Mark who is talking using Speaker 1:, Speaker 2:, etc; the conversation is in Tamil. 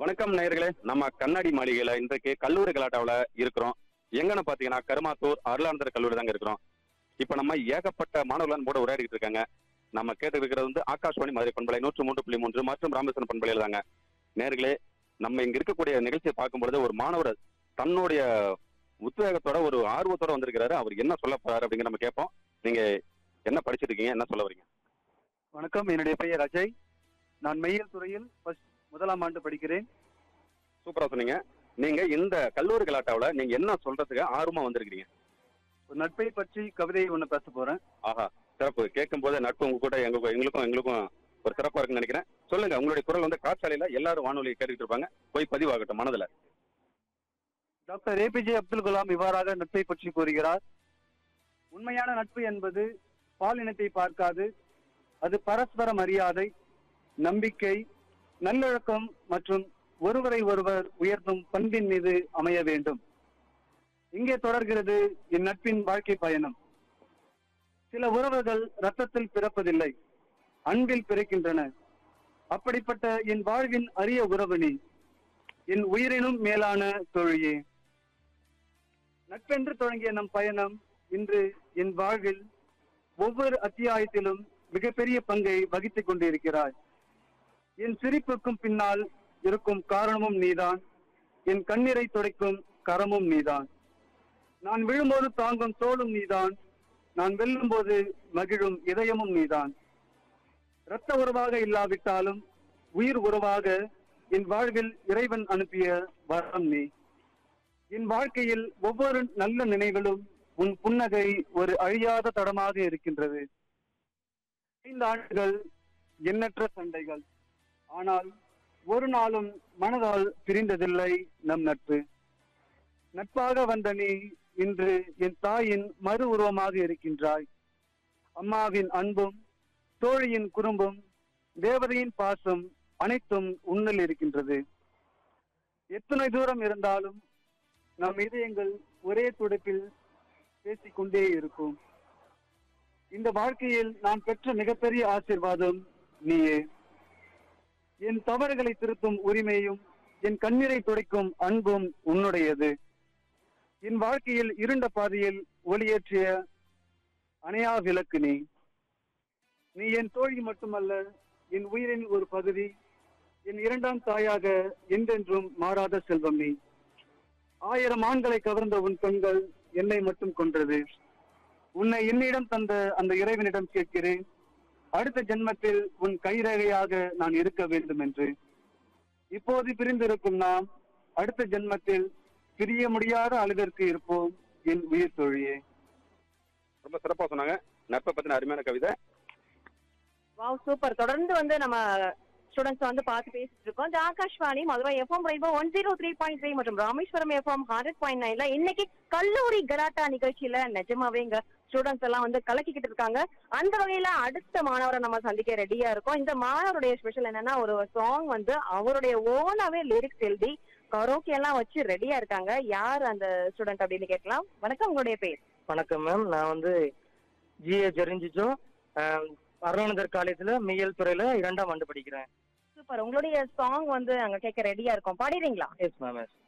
Speaker 1: வணக்கம் நேயர்களே நம்ம கண்ணாடி மாளிகையில இன்றைக்கு கல்லூரி கலாட்டாவில் இருக்கிறோம் எங்கன்னு பாத்தீங்கன்னா கருமாத்தூர் அருளானந்தர் கல்லூரி தாங்க இருக்கிறோம் இப்ப நம்ம ஏகப்பட்ட மாணவர்கள் கூட உரையாடிட்டு இருக்காங்க நம்ம கேட்டு இருக்கிறது வந்து ஆகாஷ்வாணி மதுரை பண்பலை நூற்று மூன்று புள்ளி மூன்று மற்றும் ராமேஸ்வரம் பண்பலையில தாங்க நேர்களே நம்ம இங்க இருக்கக்கூடிய நிகழ்ச்சியை பார்க்கும் பொழுது ஒரு மாணவர் தன்னுடைய உத்வேகத்தோட ஒரு ஆர்வத்தோட வந்திருக்கிறாரு அவர் என்ன சொல்ல போறாரு அப்படிங்கிற நம்ம கேட்போம் நீங்க என்ன படிச்சிருக்கீங்க என்ன சொல்ல வரீங்க
Speaker 2: வணக்கம் என்னுடைய பெயர் அஜய் நான் மெய்யல் துறையில் ஃபர்ஸ்ட் முதலாம் ஆண்டு படிக்கிறேன்
Speaker 1: சூப்பரா சொன்னீங்க நீங்க இந்த கல்லூரி கலாட்டாவில் நீங்க என்ன சொல்றதுக்கு ஆர்வமா வந்திருக்கீங்க
Speaker 2: ஒரு நட்பை பற்றி கவிதையை ஒன்று பேச போறேன்
Speaker 1: ஆஹா சிறப்பு கேட்கும் போது நட்பு உங்க கூட எங்க எங்களுக்கும் எங்களுக்கும் ஒரு சிறப்பா இருக்குன்னு நினைக்கிறேன் சொல்லுங்க உங்களுடைய குரல் வந்து காற்றாலையில எல்லாரும் வானொலி கேட்டுட்டு இருப்பாங்க போய் பதிவாகட்டும் மனதுல
Speaker 2: டாக்டர் ஏபிஜே அப்துல் கலாம் இவ்வாறாக நட்பை பற்றி கூறுகிறார் உண்மையான நட்பு என்பது பாலினத்தை பார்க்காது அது பரஸ்பர மரியாதை நம்பிக்கை நல்லொழுக்கம் மற்றும் ஒருவரை ஒருவர் உயர்த்தும் பண்பின் மீது அமைய வேண்டும் இங்கே தொடர்கிறது என் நட்பின் வாழ்க்கை பயணம் சில உறவுகள் ரத்தத்தில் பிறப்பதில்லை அன்பில் பிறக்கின்றன அப்படிப்பட்ட என் வாழ்வின் அரிய உறவு நீ என் உயிரினும் மேலான தோழியே நட்பென்று தொடங்கிய நம் பயணம் இன்று என் வாழ்வில் ஒவ்வொரு அத்தியாயத்திலும் மிகப்பெரிய பங்கை வகித்துக் கொண்டிருக்கிறாய் என் சிரிப்புக்கும் பின்னால் இருக்கும் காரணமும் நீதான் என் கண்ணீரை துடைக்கும் கரமும் நீதான் நான் விழும்போது தாங்கும் தோளும் நீதான் நான் வெல்லும்போது மகிழும் இதயமும் நீதான் இரத்த உறவாக இல்லாவிட்டாலும் உயிர் உறவாக என் வாழ்வில் இறைவன் அனுப்பிய வரம் நீ என் வாழ்க்கையில் ஒவ்வொரு நல்ல நினைவிலும் உன் புன்னகை ஒரு அழியாத தடமாக இருக்கின்றது ஐந்து ஆண்டுகள் எண்ணற்ற சண்டைகள் ஆனால் ஒரு நாளும் மனதால் பிரிந்ததில்லை நம் நட்பு நட்பாக வந்த நீ இன்று என் தாயின் மறு உருவமாக இருக்கின்றாய் அம்மாவின் அன்பும் தோழியின் குறும்பும் தேவதையின் பாசம் அனைத்தும் உன்னில் இருக்கின்றது எத்தனை தூரம் இருந்தாலும் நம் இதயங்கள் ஒரே துடிப்பில் பேசிக்கொண்டே இருக்கும் இந்த வாழ்க்கையில் நான் பெற்ற மிகப்பெரிய ஆசிர்வாதம் நீயே என் தவறுகளை திருத்தும் உரிமையும் என் கண்ணீரை துடைக்கும் அன்பும் உன்னுடையது என் வாழ்க்கையில் இருண்ட பாதையில் ஒளியேற்றிய அணையா விளக்கு நீ நீ என் தோழி மட்டுமல்ல என் உயிரின் ஒரு பகுதி என் இரண்டாம் தாயாக என்றென்றும் மாறாத செல்வம் நீ ஆயிரம் ஆண்களை கவர்ந்த உன் கண்கள் என்னை மட்டும் கொன்றது உன்னை என்னிடம் தந்த அந்த இறைவனிடம் கேட்கிறேன் அடுத்த ஜென்மத்தில் உன் கைரேகையாக நான் இருக்க வேண்டும் என்று இப்போது பிரிந்திருக்கும் நாம் அடுத்த ஜென்மத்தில் பிரிய முடியாத அளவிற்கு இருப்போம் என் உயிர் தோழியே
Speaker 1: ரொம்ப சிறப்பா சொன்னாங்க நட்பை பத்தின அருமையான கவிதை
Speaker 3: வாவ் சூப்பர் தொடர்ந்து வந்து நம்ம ஸ்டூடெண்ட்ஸ் வந்து பார்த்து பேசிட்டு இருக்கோம் இந்த Akashvani Madurai FM rainbow one zero three point three மற்றும் ராமேஸ்வரம் எஃப்எம் ஹண்ட்ரட் பாயிண்ட் நைன்ல இன்னைக்கு கல்லூரி கலாட்டா நிகழ்ச்சியில நிஜமாவே இங்க ஸ்டூடெண்ட்ஸ் எல்லாம் வந்து கலக்கிக்கிட்டு இருக்காங்க அந்த வகையில அடுத்த மாணவரை நம்ம சந்திக்க ரெடியா இருக்கோம் இந்த மாணவருடைய ஸ்பெஷல் என்னன்னா ஒரு சாங் வந்து அவருடைய ஓனாவே லிரிக்ஸ் எழுதி கரோக்கி எல்லாம் வச்சு ரெடியா இருக்காங்க யார் அந்த ஸ்டூடெண்ட் அப்படின்னு கேட்கலாம் வணக்கம் உங்களுடைய பேர்
Speaker 4: வணக்கம் மேம் நான் வந்து ஜிஏ ஜெரிஞ்சிச்சோம் அருணானந்தர் காலேஜில் மெய்யல் துறையில் இரண்டாம் ஆண்டு படிக்கிறேன்
Speaker 3: சூப்பர் உங்களுடைய சாங் வந்து அங்க கேட்க ரெடியா இருக்கோம் பாடிடுறீங்களா
Speaker 4: எஸ் மேம் எஸ்